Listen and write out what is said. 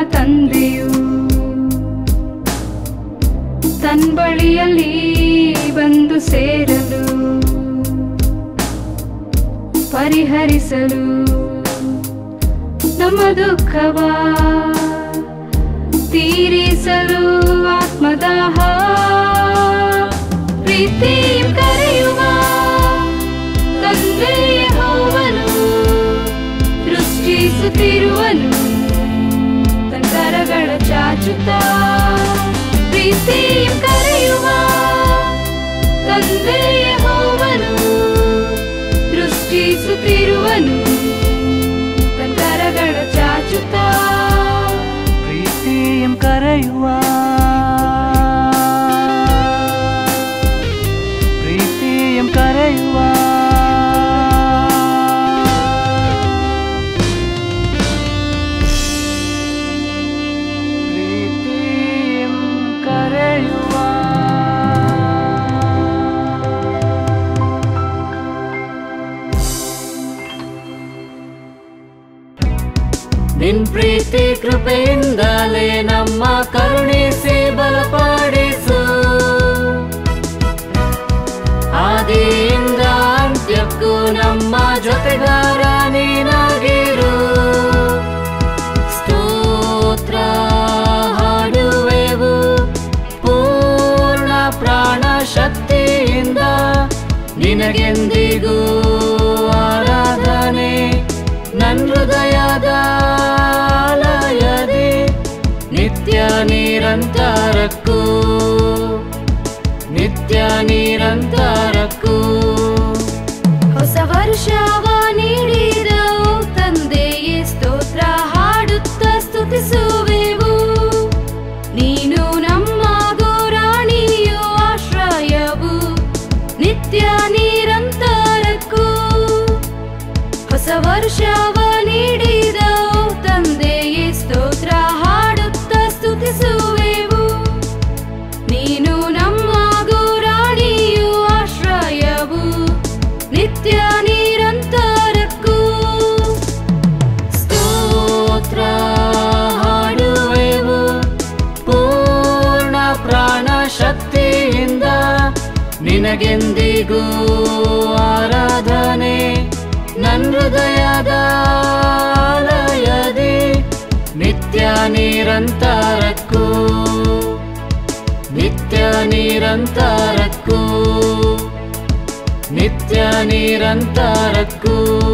ತಂದೆಯು ತನ್ ಬಳಿಯಲ್ಲಿ ಬಂದು ಸೇರಲು ಪರಿಹರಿಸಲು ನಮ್ಮ ದುಃಖವ ತೀರಿಸಲು ಆತ್ಮದಾಹ ಪ್ರೀತಿ ಕರೆಯುವ ತಂದೆ ಹೋವನು ದೃಷ್ಟಿಸುತ್ತಿರುವನು ತಂಕರಗಳ ಚಾಚುತ್ತ ಪ್ರೀತಿ ಕರೆಯುವ ತಂದೆ ಹೋವನು ದೃಷ್ಟಿಸುತ್ತಿರುವನು ತಂಕರಗಳ ಚಾಚುತ್ತ ಪ್ರೀತಿಯಂ ಕರೆಯುವ ಪ್ರೀತಿಯಂ ಕರೆಯುವ ಪ್ರೀತಿಯಂ ಕರೆಯುವ ನಿನ್ ಪ್ರೀತಿ ಕೃಪೆಯಿಂದಲೇ ನಮ್ಮ ಕರುಣಿಸಿ ಬಲಪಡಿಸು ಆದಿಯಿಂದ ಅಂತ್ಯಕ್ಕೂ ನಮ್ಮ ಜೊತೆಗಾರ ನೀನಾಗಿರು ಸ್ತೋತ್ರ ಹಾಡುವೆವು ಪೂರ್ಣ ಪ್ರಾಣ ಶಕ್ತಿಯಿಂದ ನಿನಗೆಂದಿಗೂ ಆರಾಧನೆ ನನ್ ಹೃದಯದ ಆಲಯದಿ ನಿತ್ಯ ನಿರಂತರಕ್ಕೂ ನಿತ್ಯ ನಿರಂತರಕ್ಕೂ ಹೊಸ ವರ್ಷವ ನೀಡಿದವು ತಂದೆಯೇ ಸ್ತೋತ್ರ ಹಾಡುತ್ತ ಸ್ತುತಿಸುವೆವು ನೀನು ನಮ್ಮ ಗುರಾಣಿಯು ಆಶ್ರಯವು ನಿತ್ಯ ನಿರಂತರಕ್ಕೂ ಹೊಸ ವರ್ಷವ ನೀಡಿದವು ತಂದೆಯೇ ಸ್ತೋತ್ರ ಹಾಡುತ್ತ ಸ್ತುತಿಸುವೆವು ನೀನು ನಮ್ಮ ಗುರಾಣಿಯು ಆಶ್ರಯವು ನಿತ್ಯ ನಿರಂತರಕ್ಕೂ ಸ್ತೋತ್ರ ಹಾಡುವೆವು ಪೂರ್ಣ ಪ್ರಾಣ ಶಕ್ತಿಯಿಂದ ನಿನಗೆಂದಿಗೂ ಆರಾಧನೆ ನನ್ ಹೃದಯದ ಆಲಯದಿ ನಿತ್ಯ ನಿರಂತರಕ್ಕೂ ನಿತ್ಯ ನಿರಂತರಕ್ಕೂ ನಿತ್ಯ ನಿರಂತರಕ್ಕೂ